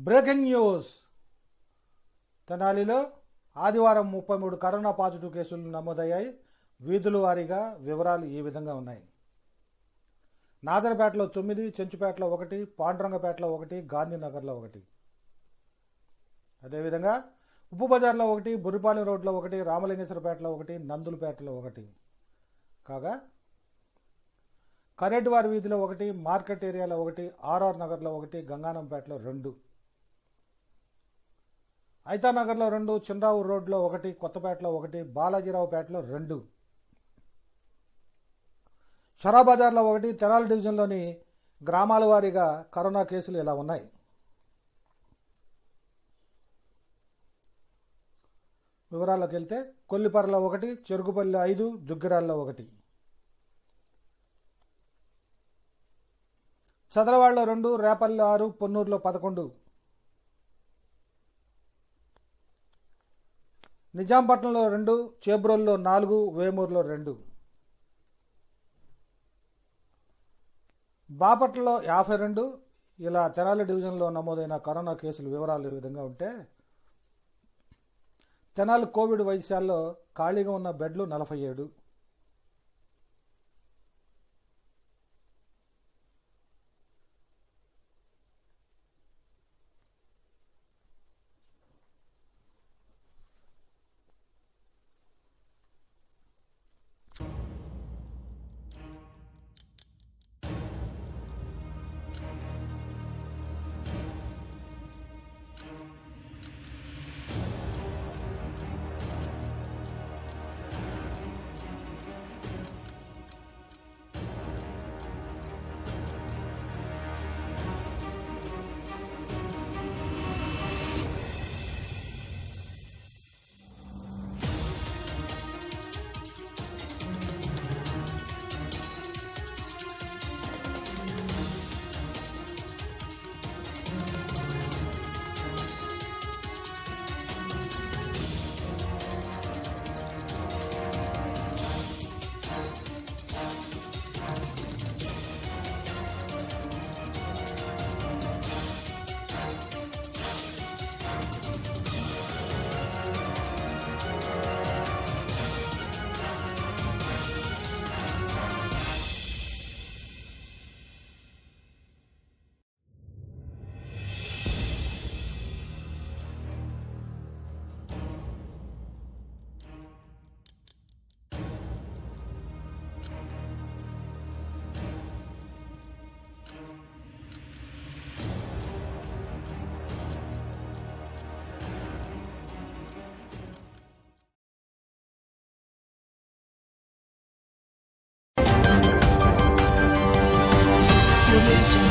Breaking news తెనాలిలో ఆదివారం ముప్పై మూడు కరోనా పాజిటివ్ కేసులు నమోదయ్యాయి వీధుల వారీగా వివరాలు ఈ విధంగా ఉన్నాయి నాజర్పేటలో తొమ్మిది చెంచుపేటలో ఒకటి పాండురంగపేటలో ఒకటి గాంధీనగర్లో ఒకటి అదేవిధంగా ఉప్పు బజార్లో ఒకటి బుర్రిపాలెం రోడ్లో ఒకటి రామలింగేశ్వరపేటలో ఒకటి నందులపేటలో ఒకటి కాగా కరేటివారి వీధిలో ఒకటి మార్కెట్ ఏరియాలో ఒకటి ఆర్ఆర్ నగర్లో ఒకటి గంగానంపేటలో రెండు ఐతానగర్లో రెండు చిన్రావు రోడ్లో ఒకటి కొత్తపేటలో ఒకటి బాలాజీరావుపేటలో రెండు షరాబజార్లో ఒకటి తెనాలి డివిజన్లోని గ్రామాల వారీగా కరోనా కేసులు ఇలా ఉన్నాయి వివరాల్లోకి వెళ్తే కొల్లిపరలో ఒకటి చెరుకుపల్లి ఐదు దుగ్గిరాల్లో ఒకటి చదలవాడలో రెండు రేపల్లి ఆరు పొన్నూరులో పదకొండు నిజాంపట్నంలో రెండు చేబ్రోల్లో నాలుగు వేమూరులో రెండు బాపట్లలో యాభై రెండు ఇలా తెనాలి డివిజన్లో నమోదైన కరోనా కేసుల వివరాలు ఈ విధంగా ఉంటే తెనాలి కోవిడ్ వైద్యశాలలో ఖాళీగా ఉన్న బెడ్లు నలభై ఏడు Audio Jungle.